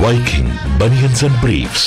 Viking Bunions and Briefs.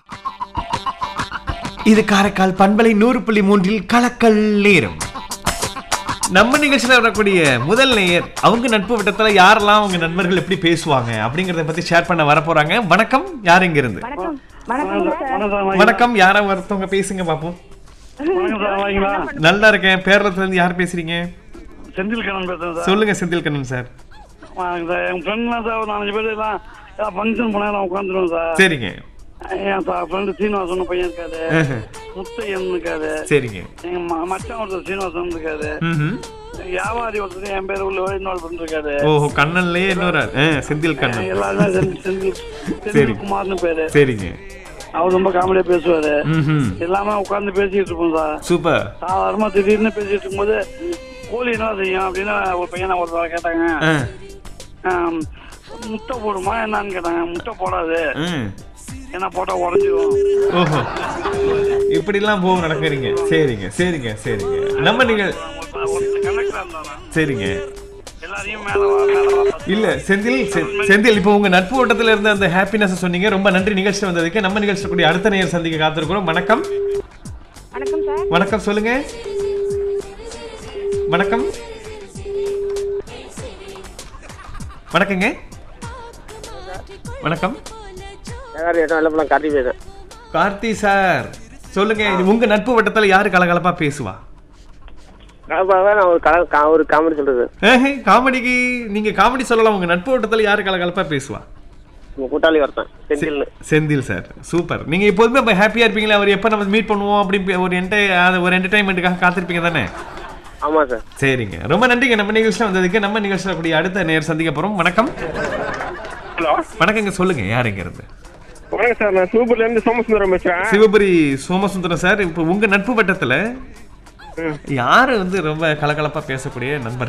இது காரைக்கால் பண்பலை நூறு புள்ளி மூன்றில் கலக்கல் நேரம் நம்ம நிகழ்ச்சியில் வரக்கூடிய முதல் நேயர் அவங்க நட்பு வட்டத்துல யாரெல்லாம் அவங்க நண்பர்கள் எப்படி பேசுவாங்க அப்படிங்கறத பத்தி ஷேர் பண்ண வர போறாங்க வணக்கம் யார் இங்க இருந்து வணக்கம் வணக்கம் சார் வணக்கம் வாங்க. வணக்கம் யாரா ஒருத்தவங்க பேசுங்க பாப்போம் வணக்கம் சார் வாங்கிங்களா நல்லா இருக்கேன் பேரளத்துல இருந்து யார் பேசுறீங்க செந்தில் கண்ணன் பேசுறேன் சார் சொல்லுங்க செந்தில் கண்ணன் சார் வணக்கம் சார் என் ஃப்ரெண்ட்லாம் சார் ஒரு நாலஞ்சு பேர் எல்லாம் ஏதாவது ஃபங்க்ஷன் போனா உட்காந்துருவோம் சார் சரிங்க என் சார் ஃப்ரெண்டு சீனிவாசன் பையன் இருக்காரு ஆஹ். முத்தையன் இருக்காரு சரிங்க எங்க ம- மச்சான் ஒருத்தர் சீனிவாசன் இருக்காரு ம்ஹும். வியாபாரி ஒருத்தர் என் பேர் உள்ள இன்னொரு ஃப்ரெண்ட் இருக்காரு ஓஹோ கண்ணன்லயே இன்னொரு ஆள். ஆ, செந்தில் கண்ணன் எல்லாருமே செந்தில் செந்தில் செந்தில் குமார்னு பேரு சரிங்க அவர் ரொம்ப காமெடியா பேசுவாரு ம்ஹும். எல்லாமே உட்காந்து பேசிட்டு இருப்போம் சார் சூப்பர் சாதாரணமா திடீர்னு பேசிட்டு இருக்கும்போது கோழி என்ன செய்யும் அப்படின்னு ஒரு பையனை ஒருத்தர் கேட்டாங்க ஆ, ஆம், முட்டை போடுமா என்னன்னு கேட்டாங்க முட்டை போடாது ம். ஏன்னா போட்டா உடஞ்சிரும் ஓஹோ இப்படிலாம் போக நடக்கிறீங்க சரிங்க சரிங்க சரிங்க நம்ம நீங்கள் கண்டக்டரா இருந்தாரா சரிங்க எல்லாரையும் மேல வா மேல வா இல்ல செந்தில் செ- செந்தில் இப்போ உங்க நட்பு வட்டத்துல இருந்த அந்த ஹாப்பினஸ் சொன்னீங்க ரொம்ப நன்றி நிகழ்ச்சி வந்ததுக்கு நம்ம நிகழ்ச்சி கூடிய அடுத்த நேயர் சந்திக்க காத்திருக்கிறோம் வணக்கம் வணக்கம் சார் வணக்கம் சொல்லுங்க வணக்கம் வணக்கங்க வணக்கம் நகர் இடம் வெள்ளப்பழம் கார்த்தி பேசுறேன் கார்த்தி சார் சொல்லுங்க இது உங்க நட்பு வட்டத்துல யாரு கலகலப்பா பேசுவா கலப்பாக நான் ஒரு கல கா- ஒரு காமெடி சொல்றது ஏஹே, காமெடிக்கு நீங்க காமெடி சொல்லலாம் உங்க நட்பு வட்டத்துல யாரு கலகலப்பா பேசுவா உங்க கூட்டாளி வரத்தேன் செந்தில்னு செந்தில் சார் சூப்பர் நீங்க எப்போதுமே இப்போ ஹாப்பியா இருப்பீங்களா அவர் எப்போ நம்ம மீட் பண்ணுவோம் அப்படி ஒரு என்டை அது ஒரு என்டர்டைன்மெண்ட்டுக்காக காத்திருப்பீங்க தானே ஆமா சார் சரிங்க ரொம்ப நன்றிங்க நம்ம நிகழ்ச்சியில் வந்ததுக்கு நம்ம நிகழ்ச்சியில் கூடிய அடுத்த நேர் சந்திக்க போறோம் வணக்கம் ஹலோ வணக்கங்க சொல்லுங்க யார் இங்க இருந்து வணக்கம் சார் நான் சூப்பர்ல இருந்து சோமசுந்தரம் பேசுறேன் சிவபுரி சோமசுந்தரம் சார் இப்போ உங்க நட்பு வட்டத்துல யாரு வந்து ரொம்ப கலகலப்பா பேசக்கூடிய நண்பர்